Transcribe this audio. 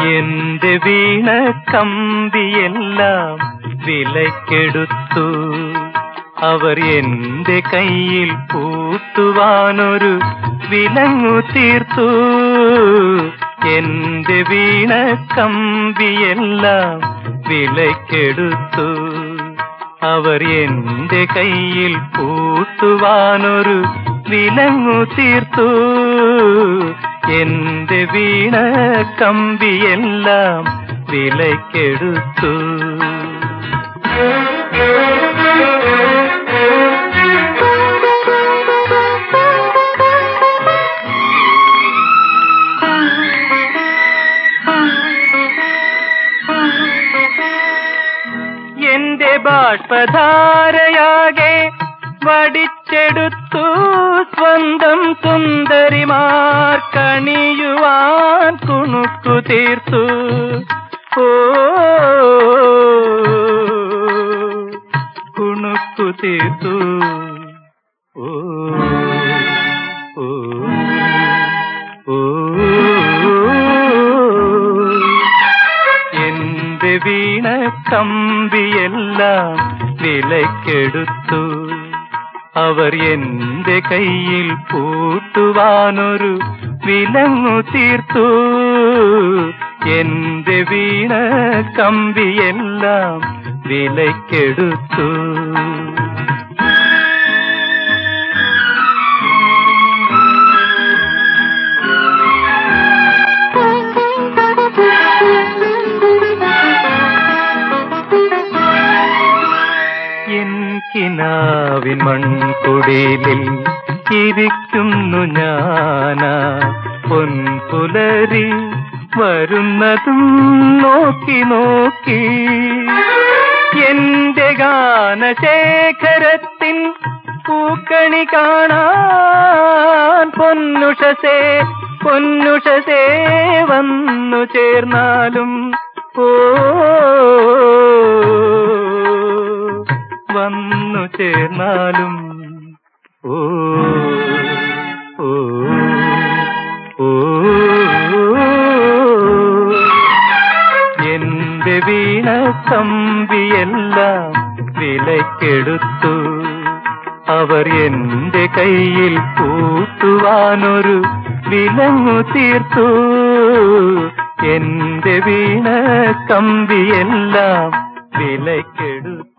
എന്റെ വീണ കമ്പിയെല്ലാം വിലക്കെടുത്തു അവർ എന്റെ കയ്യിൽ പൂട്ടുവാനൊരു വിലങ്ങു തീർത്തു എന്റെ വീണ കമ്പിയെല്ലാം വിലക്കെടുത്തു അവർ എന്റെ കയ്യിൽ പൂട്ടുവാനൊരു വിലങ്ങു തീർത്തു എന്റെ വീണ കമ്പിയെല്ലാം വിലക്കെടുത്തു എന്റെ ബാഷ്പധാരയാകെ വടിച്ചെടുത്തു സ്വന്തം സുന്ദരിമാർ കണിയുവാൻ കുണുക്കു തീർത്തു ഓ കുണുക്കു തീർത്തു ഓ ഓ ഓ എന്റെ വീണ കമ്പിയെല്ലാം വിലക്കെടുത്തു അവർ എന്റെ കയ്യിൽ പൂട്ടുവാനൊരു വിലങ്ങു തീർത്തു എന്റെ വീണ കമ്പിയെല്ലാം വിലക്കെടുത്തു എൻ കിനാവിൻ മൺകുടിലിൽ ഇരിക്കുന്നു ഞാനാ പൊൻപുലരി വരുന്നതും നോക്കി നോക്കി എന്റെ ഗാനശേഖരത്തിൻ പൂക്കണി കാണാൻ പൊന്നുഷസേ പൊന്നുഷസേ വന്നു ചേർന്നാലും ഓ വന്നു ചേർന്നാലും ഓ ഓ ഓ എന്റെ വീണ കമ്പിയെല്ലാം വിലക്കെടുത്തു അവർ എന്റെ കയ്യിൽ പൂട്ടുവാനൊരു വിലങ്ങു തീർത്തു എന്റെ വീണ കമ്പിയെല്ലാം വിലക്കെടുത്തു